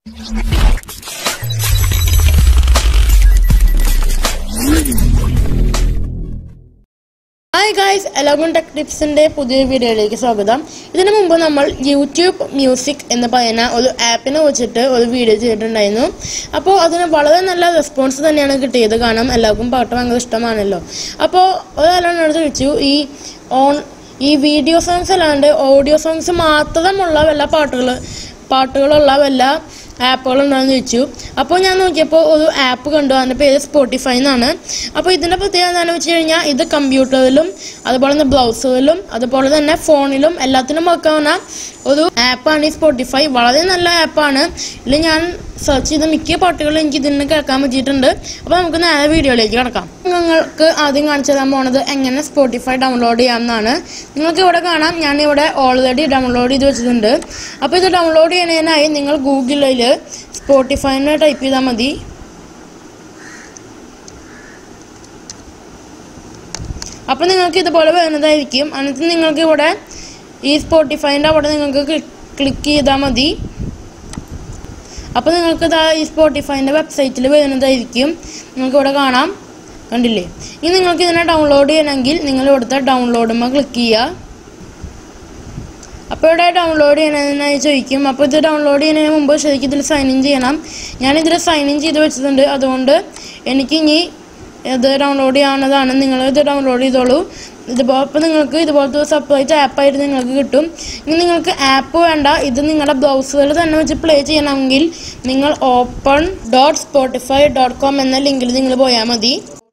hi guys എല്ലാവർക്കും tech ടിപ്സിന്റെ പുതിയ വീഡിയോയിലേക്ക് സ്വാഗതം ഇതിനു മുമ്പ് നമ്മൾ യൂട്യൂബ് മ്യൂസിക് എന്ന് പറയുന്ന ഒരു ആപ്പിനെ വെച്ചിട്ട് ഒരു വീഡിയോ ചെയ്തിട്ടുണ്ടായിരുന്നു അപ്പോൾ അതിന് വളരെ നല്ല റെസ്പോൺസ് തന്നെയാണ് കിട്ടിയത് കാരണം എല്ലാവർക്കും പാട്ട് ഭയങ്കര ഇഷ്ടമാണല്ലോ അപ്പോൾ ഒരാളോട് ചോദിച്ചു ഈ ഓൺ ഈ വീഡിയോ സോങ്സ് അല്ലാണ്ട് ഓഡിയോ സോങ്സ് മാത്രമുള്ള വല്ല പാട്ടുകൾ പാട്ടുകളുള്ള വല്ല ആപ്പുകളുണ്ടോയെന്ന് ചോദിച്ചു അപ്പോൾ ഞാൻ നോക്കിയപ്പോൾ ഒരു ആപ്പ് കണ്ടു അതിൻ്റെ പേര് സ്പോട്ടിഫൈ എന്നാണ് അപ്പോൾ ഇതിൻ്റെ പ്രത്യേകത എന്താണെന്ന് വെച്ച് കഴിഞ്ഞാൽ ഇത് കമ്പ്യൂട്ടറിലും അതുപോലെ തന്നെ ബ്രൗസറിലും അതുപോലെ തന്നെ ഫോണിലും എല്ലാത്തിനും വെക്കാവുന്ന ഒരു ആപ്പാണ് ഈ സ്പോട്ടിഫൈ വളരെ നല്ല ആപ്പാണ് ഇതിൽ ഞാൻ സെർച്ച് ചെയ്ത മിക്ക പാട്ടുകളും എനിക്ക് ഇതിന് കേൾക്കാൻ പറ്റിയിട്ടുണ്ട് അപ്പോൾ നമുക്ക് നേരെ വീഡിയോയിലേക്ക് കിടക്കാം നിങ്ങൾക്ക് ആദ്യം കാണിച്ചു തരാൻ പോണത് എങ്ങനെ സ്പോട്ടിഫൈ ഡൗൺലോഡ് ചെയ്യാമെന്നാണ് നിങ്ങൾക്ക് ഇവിടെ കാണാം ഞാൻ ഇവിടെ ഓൾറെഡി ഡൗൺലോഡ് ചെയ്ത് വെച്ചിട്ടുണ്ട് അപ്പോൾ ഇത് ഡൗൺലോഡ് ചെയ്യുന്നതിനായി നിങ്ങൾ ഗൂഗിളിൽ സ്പോട്ടിഫൈന്ന് ടൈപ്പ് ചെയ്താൽ മതി അപ്പോൾ നിങ്ങൾക്ക് ഇതുപോലെ വരുന്നതായിരിക്കും എന്നിട്ട് നിങ്ങൾക്ക് ഇവിടെ ഈ സ്പോട്ടിഫൈൻ്റെ അവിടെ നിങ്ങൾക്ക് ക്ലിക്ക് ചെയ്താൽ മതി അപ്പോൾ നിങ്ങൾക്ക് ഇതാ ഈ സ്പോട്ടിഫൈൻ്റെ വെബ്സൈറ്റിൽ വരുന്നതായിരിക്കും നിങ്ങൾക്ക് ഇവിടെ കാണാം കണ്ടില്ലേ ഇനി നിങ്ങൾക്ക് ഇതിനെ ഡൗൺലോഡ് ചെയ്യണമെങ്കിൽ നിങ്ങൾ ഇവിടുത്തെ ഡൗൺലോഡുമ്പോൾ ക്ലിക്ക് ചെയ്യുക അപ്പോൾ ഇവിടെ ഡൗൺലോഡ് ചെയ്യണതിനായി ചോദിക്കും അപ്പോൾ ഇത് ഡൗൺലോഡ് ചെയ്യുന്നതിന് മുമ്പ് ശരിക്കും ഇതിൽ സൈൻ ഇൻ ചെയ്യണം ഞാനിതിൽ സൈൻ ഇൻ ചെയ്ത് വെച്ചിട്ടുണ്ട് അതുകൊണ്ട് എനിക്ക് ഇനി ഇത് ഡൗൺലോഡ് ചെയ്യാവുന്നതാണ് നിങ്ങൾ ഇത് ഡൗൺലോഡ് ചെയ്തോളൂ ഇതിപ്പോൾ അപ്പോൾ നിങ്ങൾക്ക് ഇതുപോലത്തെ സെപ്പറേറ്റ് ആപ്പായിട്ട് നിങ്ങൾക്ക് കിട്ടും ഇനി നിങ്ങൾക്ക് ആപ്പ് വേണ്ട ഇത് നിങ്ങളുടെ ബ്രൗസറിൽ തന്നെ വെച്ച് പ്ലേ ചെയ്യണമെങ്കിൽ നിങ്ങൾ open dot Spotify dot com എന്ന ലിങ്കിൽ നിങ്ങൾ പോയാൽ മതി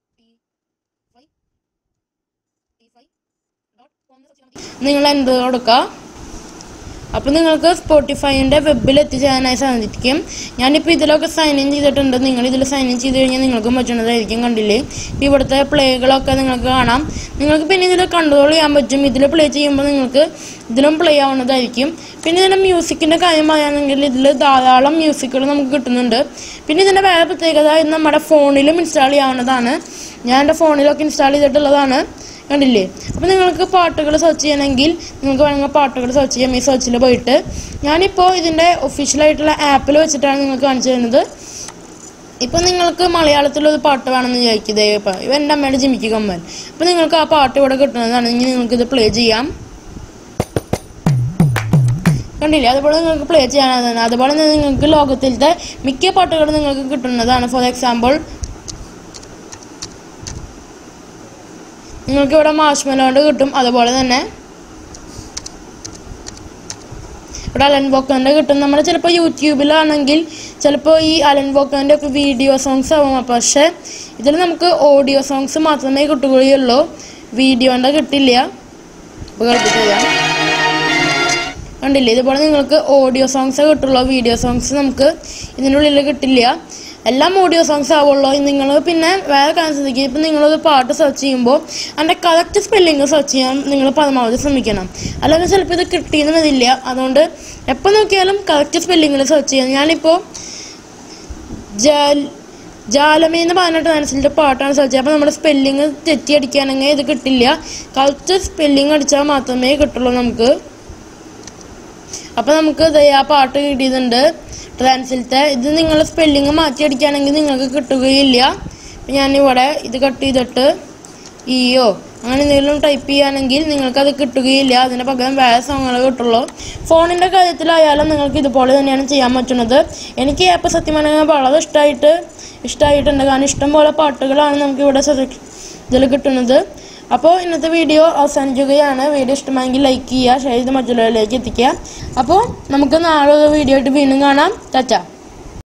നിങ്ങൾ എന്ത് കൊടുക്കുക അപ്പോൾ നിങ്ങൾക്ക് സ്പോട്ടിഫൈൻ്റെ വെബിൽ എത്തിച്ചേരാനായി സാധിക്കും ഞാനിപ്പോൾ ഇതിലൊക്കെ സൈൻ ഇൻ ചെയ്തിട്ടുണ്ട് നിങ്ങൾ ഇതിൽ സൈൻ ഇൻ ചെയ്ത് കഴിഞ്ഞാൽ നിങ്ങൾക്ക് പറ്റുന്നതായിരിക്കും കണ്ടില്ലേ ഇപ്പോൾ ഇവിടുത്തെ പ്ലേകളൊക്കെ നിങ്ങൾക്ക് കാണാം നിങ്ങൾക്ക് പിന്നെ ഇതിൽ കൺട്രോൾ ചെയ്യാൻ പറ്റും ഇതിൽ പ്ലേ ചെയ്യുമ്പോൾ നിങ്ങൾക്ക് ഇതിലും പ്ലേ ആവുന്നതായിരിക്കും പിന്നെ ഇതിൻ്റെ മ്യൂസിക്കിൻ്റെ കാര്യം പറയുകയാണെങ്കിൽ ഇതിൽ ധാരാളം മ്യൂസിക്കുകൾ നമുക്ക് കിട്ടുന്നുണ്ട് പിന്നെ ഇതിൻ്റെ വേറെ പ്രത്യേകത ഇത് നമ്മുടെ ഫോണിലും ഇൻസ്റ്റാൾ ചെയ്യാവുന്നതാണ് ഞാൻ എൻ്റെ ഫോണിലൊക്കെ ഇൻസ്റ്റാൾ ചെയ്തിട്ടുള്ളതാണ് കണ്ടില്ലേ അപ്പോൾ നിങ്ങൾക്ക് പാട്ടുകൾ സെർച്ച് ചെയ്യണമെങ്കിൽ നിങ്ങൾക്ക് വേണമെങ്കിൽ പാട്ടുകൾ സെർച്ച് ചെയ്യാം ഈ സെർച്ചിൽ പോയിട്ട് ഞാനിപ്പോൾ ഇതിൻ്റെ ഒഫീഷ്യലായിട്ടുള്ള ആപ്പിൽ വെച്ചിട്ടാണ് നിങ്ങൾക്ക് കാണിച്ചു തരുന്നത് ഇപ്പം നിങ്ങൾക്ക് മലയാളത്തിലൊരു പാട്ട് വേണമെന്ന് വിചാരിക്കും ദൈവപ്പം ഇവ എൻ്റെ അമ്മയുടെ ജിമിക്ക് കമ്മൽ അപ്പോൾ നിങ്ങൾക്ക് ആ പാട്ട് ഇവിടെ കിട്ടുന്നതാണ് ഇനി നിങ്ങൾക്കിത് പ്ലേ ചെയ്യാം കണ്ടില്ലേ അതുപോലെ നിങ്ങൾക്ക് പ്ലേ ചെയ്യാനാണ് അതുപോലെ തന്നെ നിങ്ങൾക്ക് ലോകത്തിലത്തെ മിക്ക പാട്ടുകളും നിങ്ങൾക്ക് കിട്ടുന്നതാണ് ഫോർ എക്സാമ്പിൾ നിങ്ങൾക്ക് ഇവിടെ മാഷ്മെലോണ്ട് കിട്ടും അതുപോലെ തന്നെ ഇവിടെ അലൻ വോക്കറിൻ്റെ കിട്ടും നമ്മുടെ ചിലപ്പോൾ യൂട്യൂബിലാണെങ്കിൽ ചിലപ്പോൾ ഈ അലൻ വോക്കറിൻ്റെ ഒക്കെ വീഡിയോ സോങ്സ് ആവും പക്ഷേ ഇതിൽ നമുക്ക് ഓഡിയോ സോങ്സ് മാത്രമേ കിട്ടുകയുള്ളൂ വീഡിയോൻ്റെ കിട്ടില്ല ഇപ്പോൾ കളിപ്പിച്ച് തരാം കണ്ടില്ലേ ഇതുപോലെ നിങ്ങൾക്ക് ഓഡിയോ സോങ്സേ കിട്ടുള്ളൂ വീഡിയോ സോങ്സ് നമുക്ക് ഇതിനുള്ളിൽ കിട്ടില്ല എല്ലാം ഓഡിയോ സോങ്സ് ആവുള്ളൂ നിങ്ങൾ പിന്നെ വേറെ കാര്യം ശ്രദ്ധിക്കുക ഇപ്പം നിങ്ങളൊരു പാട്ട് സെർച്ച് ചെയ്യുമ്പോൾ അതിൻ്റെ കറക്റ്റ് സ്പെല്ലിങ് സെർച്ച് ചെയ്യാൻ നിങ്ങൾ പരമാവധി ശ്രമിക്കണം അല്ലെങ്കിൽ ചിലപ്പോൾ ഇത് കിട്ടിയെന്ന് വരില്ല അതുകൊണ്ട് എപ്പോൾ നോക്കിയാലും കറക്റ്റ് സ്പെല്ലിങ്ങിൽ സെർച്ച് ചെയ്യാം ഞാനിപ്പോൾ ജാൽ ജാലമി എന്ന് പറഞ്ഞിട്ട് അനുസരിച്ചിട്ട് പാട്ടാണ് സെർച്ച് ചെയ്യുക അപ്പോൾ നമ്മുടെ സ്പെല്ലിങ് തെറ്റി അടിക്കുകയാണെങ്കിൽ ഇത് കിട്ടില്ല കറക്റ്റ് സ്പെല്ലിങ് അടിച്ചാൽ മാത്രമേ കിട്ടുള്ളൂ നമുക്ക് അപ്പോൾ നമുക്ക് ദേ ആ പാട്ട് കിട്ടിയതുണ്ട് ട്രാൻസിലത്തെ ഇത് നിങ്ങൾ സ്പെല്ലിങ് മാറ്റി അടിക്കുകയാണെങ്കിൽ നിങ്ങൾക്ക് കിട്ടുകയില്ല അപ്പം ഞാനിവിടെ ഇത് കട്ട് ചെയ്തിട്ട് ഇയോ അങ്ങനെ എന്തെങ്കിലും ടൈപ്പ് ചെയ്യുകയാണെങ്കിൽ നിങ്ങൾക്കത് കിട്ടുകയില്ല അതിന് പകരം വേറെ സോങ്ങുകൾ കിട്ടുള്ളൂ ഫോണിൻ്റെ കാര്യത്തിലായാലും നിങ്ങൾക്ക് ഇതുപോലെ തന്നെയാണ് ചെയ്യാൻ പറ്റുന്നത് എനിക്ക് ഈ ആപ്പ് സത്യം പറഞ്ഞാൽ വളരെ ഇഷ്ടമായിട്ട് ഇഷ്ടമായിട്ടുണ്ട് കാരണം ഇഷ്ടംപോലെ പാട്ടുകളാണ് നമുക്ക് ഇവിടെ ഇതിൽ കിട്ടുന്നത് അപ്പോൾ ഇന്നത്തെ വീഡിയോ അവസാനിക്കുകയാണ് വീഡിയോ ഇഷ്ടമായെങ്കിൽ ലൈക്ക് ചെയ്യുക ഷെയർ ചെയ്ത് മറ്റുള്ളവരിലേക്ക് എത്തിക്കുക അപ്പോൾ നമുക്ക് നാളെ ഒരു വീഡിയോ ആയിട്ട് വീണ്ടും കാണാം ചാച്ച